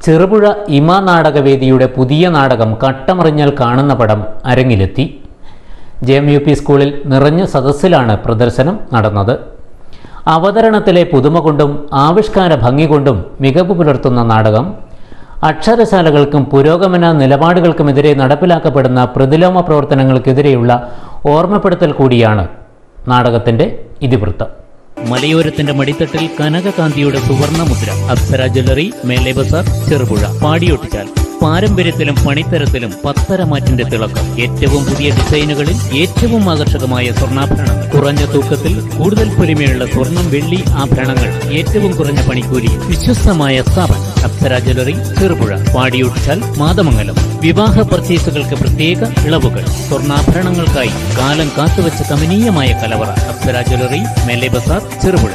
ചെറുപുഴ ഇമ നാടകവേദിയുടെ പുതിയ നാടകം കട്ടമറിഞ്ഞാൽ കാണുന്ന പടം അരങ്ങിലെത്തി ജെ എം യു പി സ്കൂളിൽ നിറഞ്ഞ സദസ്സിലാണ് പ്രദർശനം നടന്നത് അവതരണത്തിലെ പുതുമ കൊണ്ടും ആവിഷ്കാര ഭംഗി കൊണ്ടും മികവ് പുലർത്തുന്ന നാടകം അക്ഷരശാലകൾക്കും പുരോഗമന നിലപാടുകൾക്കുമെതിരെ നടപ്പിലാക്കപ്പെടുന്ന പ്രതിലോമ പ്രവർത്തനങ്ങൾക്കെതിരെയുള്ള ഓർമ്മപ്പെടുത്തൽ കൂടിയാണ് നാടകത്തിൻ്റെ ഇതിവൃത്തം മലയോരത്തിന്റെ മടിത്തട്ടിൽ കനകകാന്തിയുടെ സുവർണ മുദ്ര അപ്സര ജ്വല്ലറി മേലെ ബസാർ ചെറുപുഴ പാടിയൊട്ടിച്ചാൽ പാരമ്പര്യത്തിലും പണിത്തരത്തിലും പത്തരമാറ്റിന്റെ തിളക്കം ഏറ്റവും പുതിയ ഡിസൈനുകളിൽ ഏറ്റവും ആകർഷകമായ സ്വർണ്ണാഭരണങ്ങൾ കുറഞ്ഞ തൂക്കത്തിൽ കൂടുതൽ പൊലിമയുള്ള സ്വർണം വെള്ളി ആഭരണങ്ങൾ ഏറ്റവും കുറഞ്ഞ പണിക്കൂലി വിശ്വസ്തമായ സ്ഥാപനം അപ്സര ജ്വല്ലറി ചെറുപുഴ പാടിയൊട്ടിച്ചാൽ മാതമംഗലം വിവാഹ പർച്ചേസുകൾക്ക് പ്രത്യേക ഇളവുകൾ സ്വർണ്ണാഭരണങ്ങൾക്കായി കാലം കാത്തുവച്ച കമനീയമായ കലവറ അപ്സര ജ്വല്ലറി മേലെ ബസാർ ചെറുപുഴ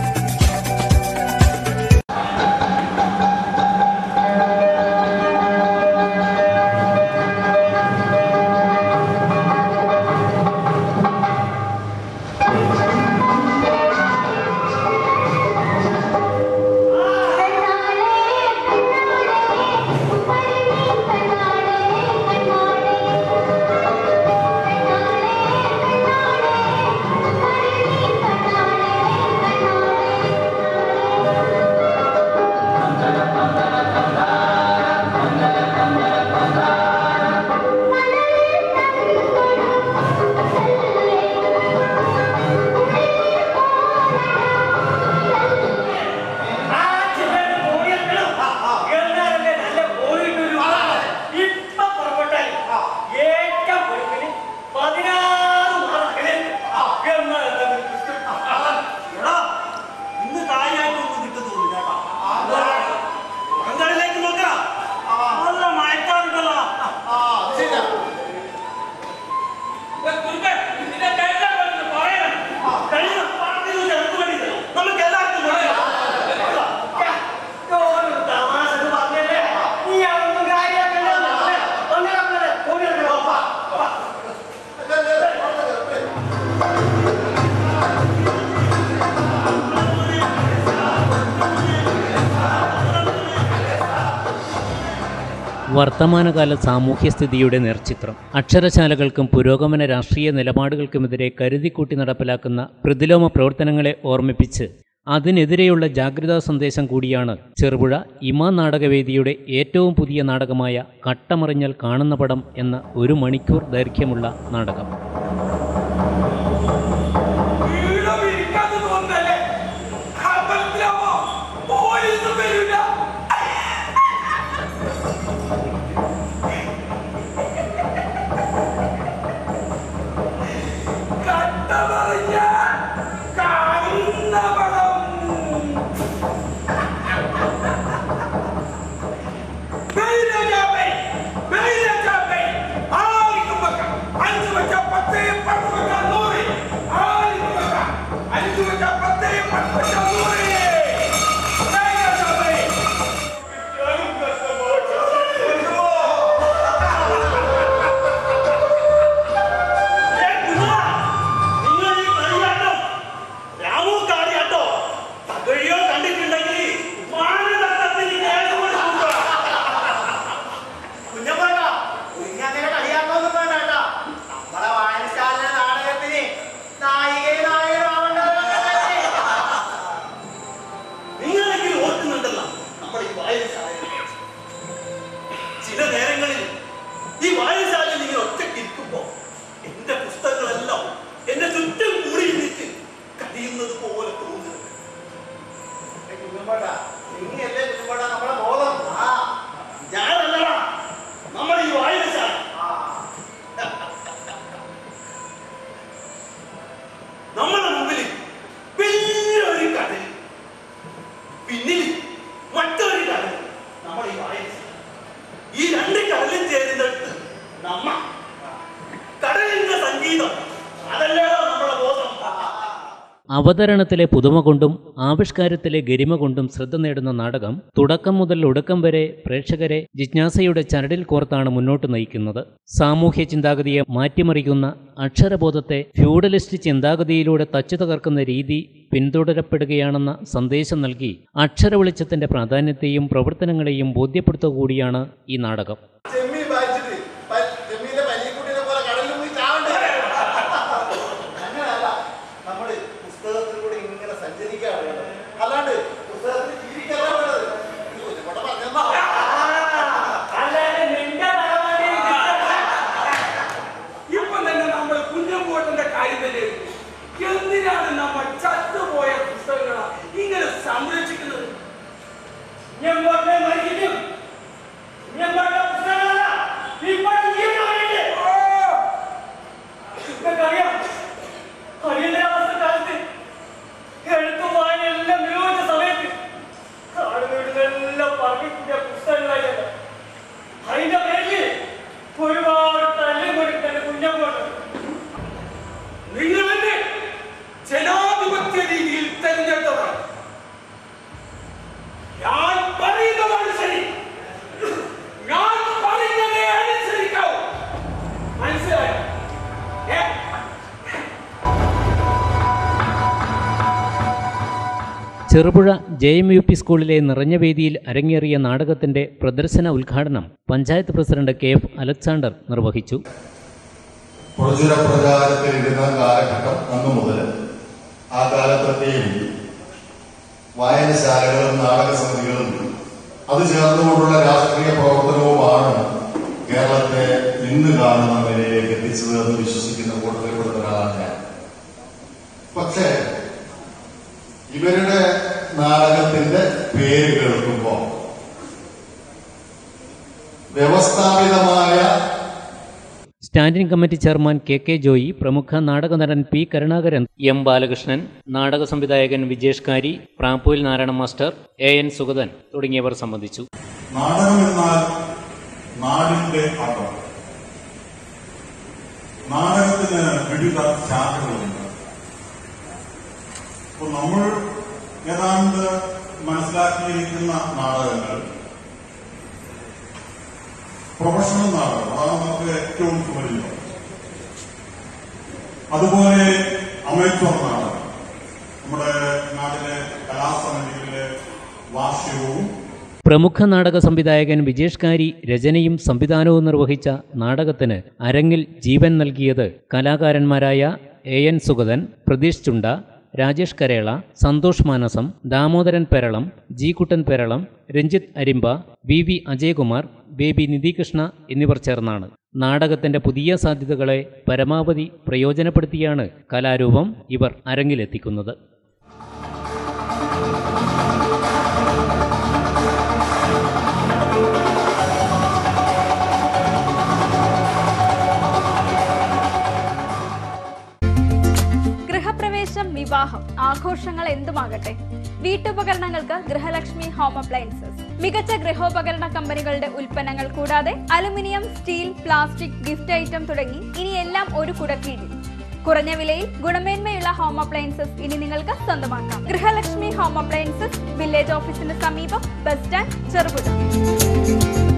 നമുക്ക് എല്ലാവർക്കും വർത്തമാനകാല സാമൂഹ്യസ്ഥിതിയുടെ നേർചിത്രം അക്ഷരശാലകൾക്കും പുരോഗമന രാഷ്ട്രീയ നിലപാടുകൾക്കുമെതിരെ കരുതിക്കൂട്ടി നടപ്പിലാക്കുന്ന പ്രതിലോമ പ്രവർത്തനങ്ങളെ ഓർമ്മിപ്പിച്ച് അതിനെതിരെയുള്ള ജാഗ്രതാ സന്ദേശം കൂടിയാണ് ചെറുപുഴ ഇമാ നാടകവേദിയുടെ ഏറ്റവും പുതിയ നാടകമായ കട്ടമറിഞ്ഞാൽ കാണുന്ന പടം എന്ന ഒരു മണിക്കൂർ ദൈർഘ്യമുള്ള നാടകം വീടും ഇരിക്കാതെ തോന്നല്ലേ അമ്പലത്തിലാവോ പോലീസും വരില്ല കട്ട പറഞ്ഞ കാണുന്ന പടം വെയിലജാപ്പേ, വെയിലജാപ്പേ, ആർക്കും വെക്കാം. അഞ്ച് വെച്ച പത്ത്, പത്ത് വെച്ച നൂറ്. ആർക്കും വെക്കാം. അഞ്ച് വെച്ച പത്ത്, പത്ത് വെച്ച നൂറ്. വെയിലജാപ്പേ. ഏ, കുഞ്ഞാ, നിങ്ങൾ ഈ കളിയാട്ടോ രാമു കാളിയാട്ടോ തകഴിയോ കണ്ടിട്ടുണ്ടെങ്കിൽ മാനദണ്ഡത്തിന് കേസ് കൊടുക്കുക കുഞ്ഞമ്മേട്ടാ, കുഞ്ഞങ്ങനെ കളിയാക്കൊന്നും വേണ്ട കേട്ടാ. നമ്മളെ വായനശാല നാടകത്തിന് നായികയും നായകനുമാവേണ്ടവരല്ലേ? നിങ്ങളെങ്കിലും ഓർക്കുന്നുണ്ടല്ലോ നമ്മുടെ ഈ വായനശാലയിൽ ചില നേരങ്ങളിൽ ഈ വായനശാലയിൽ ഇങ്ങനെ ഒറ്റയ്ക്ക് ഇരിക്കുമ്പോ എന്റെ പുസ്തകങ്ങളെല്ലാം എന്റെ ചുറ്റും കൂടി നിന്നിട്ട് കഴിയുന്നത് പോലെ തോന്നുന്നു ഏ, കുഞ്ഞമ്മേട്ടാ, നീയല്ലേ കുഞ്ഞമ്മേട്ടാ നമ്മളെ ബോധം? ആ, ഞാനല്ലടാ നമ്മുടെ ഈ വായനശാല ആ. നമ്മുടെ മുമ്പിൽ വലിയൊരു കടൽ പിന്നിൽ മറ്റൊരു കടൽ നമ്മുടെ ഈ വായനശാല ഈ രണ്ട് കടലും ചേരുന്നിടത്ത് നമ്മ കടലിന്റെ സംഗീതം അതല്ലേടോ നമ്മുടെ ബോധം അവതരണത്തിലെ പുതുമ കൊണ്ടും ആവിഷ്കാരത്തിലെ ഗരിമ കൊണ്ടും ശ്രദ്ധ നേടുന്ന നാടകം തുടക്കം മുതൽ ഒടുക്കം വരെ പ്രേക്ഷകരെ ജിജ്ഞാസയുടെ ചരടിൽ കോർത്താണ് മുന്നോട്ട് നയിക്കുന്നത് സാമൂഹ്യ ചിന്താഗതിയെ മാറ്റിമറിക്കുന്ന അക്ഷരബോധത്തെ ഫ്യൂഡലിസ്റ്റ് ചിന്താഗതിയിലൂടെ തച്ചു തകർക്കുന്ന രീതി പിന്തുടരപ്പെടുകയാണെന്ന സന്ദേശം നൽകി അക്ഷര വെളിച്ചത്തിന്റെ പ്രാധാന്യത്തെയും പ്രവർത്തനങ്ങളെയും ബോധ്യപ്പെടുത്തുക കൂടിയാണ് ഈ നാടകം ചെമ്മീൻ വായിച്ചിട്ട് പ- ചെമ്മീനിലെ പല്ലിക്കുട്ടീനെ പോലെ കടലിൽ പോയി ചാവണ്ടേ അങ്ങനെയല്ല നമ്മള് പുസ്തകത്തിൽ കൂടെ ഇങ്ങനെ സഞ്ചരിക്കുകയാണ് വേണ്ടത്. അല്ലാണ്ട് പുസ്തകത്തിൽ ജീവിക്കല്ല വേണ്ടത് ഇത് കുഞ്ഞുമോടെ പറഞ്ഞെന്നോ അല്ലാതെ നിന്റെ തലമുറയിൽ ഇപ്പൊ തന്നെ നമ്മൾ കുഞ്ഞമ്പോട്ടന്റെ കാര്യം തന്നെ എടുത്തു. എന്തിനാണ് നമ്മൾ ചത്തുപോയ പുസ്തകങ്ങളെ ഇങ്ങനെ സംരക്ഷിക്കുന്നത് ഞമ്മളുടെ മരിക്കും ഞമ്മളുടെ പുസ്തകങ്ങളല്ല ഇപ്പോഴും ജീവനോടെയുണ്ട്. നിങ്ങൾക്കറിയാം അടിയന്തരാവസ്ഥ കാലത്ത് എഴുത്തും വായനയെല്ലാം നിരോധിച്ച സമയത്ത് കാട് വീടുകളെല്ലാം പറഞ്ഞിട്ടുള്ള പുസ്തകങ്ങളായിരുന്നു അതിന്റെ പേരിൽ ഒരുപാട് തല്ലും കൊടുക്കുന്ന കുഞ്ഞപ്പോട്ട് നിങ്ങൾ എന്നെ ജനാധിപത്യ രീതിയിൽ തെരഞ്ഞെടുത്തവർ ഞാൻ പറയുന്നതാണ് ശരി ഞാൻ പറയുന്നതേ അനുസരിക്കാവൂ മനസ്സിലായോ ഏ Cherupuzha J M U P സ്കൂളിലെ നിറഞ്ഞ വേദിയിൽ അരങ്ങേറിയ നാടകത്തിന്റെ പ്രദർശന ഉദ്ഘാടനം panchayat president K F Alexander നിർവഹിച്ചു പ്രചുര പ്രചാരത്തിലിരുന്ന കാലഘട്ടം അന്നു മുതൽ ആ കാലത്തൊക്കെയും വായനശാലകളും നാടക സമിതികളും അത് ചേർന്നുകൊണ്ടുള്ള രാഷ്ട്രീയ പ്രവർത്തനവുമാണ് കേരളത്തെ ഇന്ന് കാണുന്ന നിലയിലേക്ക് എത്തിച്ചത് എന്ന് വിശ്വസിക്കുന്ന കൂട്ടത്തിൽപ്പെടുന്ന ഒരാളാണ് ഞാൻ പക്ഷേ ഇവരുടെ നാടകത്തിന്റെ പേര് കേൾക്കുമ്പോൾ വ്യവസ്ഥാപിതമായ standing committee chairman K K Joy പ്രമുഖ നാടക നടൻ പി കരുണാകരൻ എം ബാലകൃഷ്ണൻ നാടക സംവിധായകൻ വിജേഷ് കാരി പ്രാപ്പൂൽ Narayana master A N Sugathan തുടങ്ങിയവർ സംബന്ധിച്ചു നാടകം എന്നാൽ നാടിന്റെ ആട്ടം നാടകത്തിന് വിവിധ ശാഖകളുണ്ട് അപ്പൊ നമ്മൾ ഏതാണ്ട് മനസ്സിലാക്കിയിരിക്കുന്ന നാടകങ്ങൾ പ്രൊഫഷണൽ നാടകം അതാണ് നമുക്ക് ഏറ്റവും സുപരിചിതം അതുപോലെ അമേച്വർ നാടകം നമ്മുടെ നാട്ടിലെ കലാസമിതികളിലെ വാർഷികവും പ്രമുഖ നാടക സംവിധായകൻ വിജേഷ് കാരി രചനയും സംവിധാനവും നിർവഹിച്ച നാടകത്തിന് അരങ്ങിൽ ജീവൻ നൽകിയത് കലാകാരന്മാരായ A N Sugathan Pratheesh Chunda Rajesh Karela Santhosh Manasam Damodaran Peralam G Kuttan Peralam Ranjith Arimba V V Ajayakumar Baby Nidhikrishna എന്നിവർ ചേർന്നാണ് നാടകത്തിന്റെ പുതിയ സാധ്യതകളെ പരമാവധി പ്രയോജനപ്പെടുത്തിയാണ് കലാരൂപം ഇവർ അരങ്ങിലെത്തിക്കുന്നത് ഗൃഹപ്രവേശം വിവാഹം ആഘോഷങ്ങൾ എന്തുമാകട്ടെ വീട്ടുപകരണങ്ങൾക്ക് ഗൃഹലക്ഷ്മി ഹോം അപ്ലയൻസസ് മികച്ച ഗൃഹോപകരണ കമ്പനികളുടെ ഉൽപ്പന്നങ്ങൾ കൂടാതെ aluminium steel plastic gift item തുടങ്ങി ഇനി എല്ലാം ഒരു കുടക്കീഴിൽ കുറഞ്ഞ വിലയിൽ ഗുണമേന്മയുള്ള ഹോം അപ്ലയൻസസ് ഇനി നിങ്ങൾക്ക് സ്വന്തമാക്കാം ഗൃഹലക്ഷ്മി ഹോം അപ്ലയൻസസ് വില്ലേജ് ഓഫീസിന് സമീപം ബസ് സ്റ്റാൻഡ് ചെറുപുഴ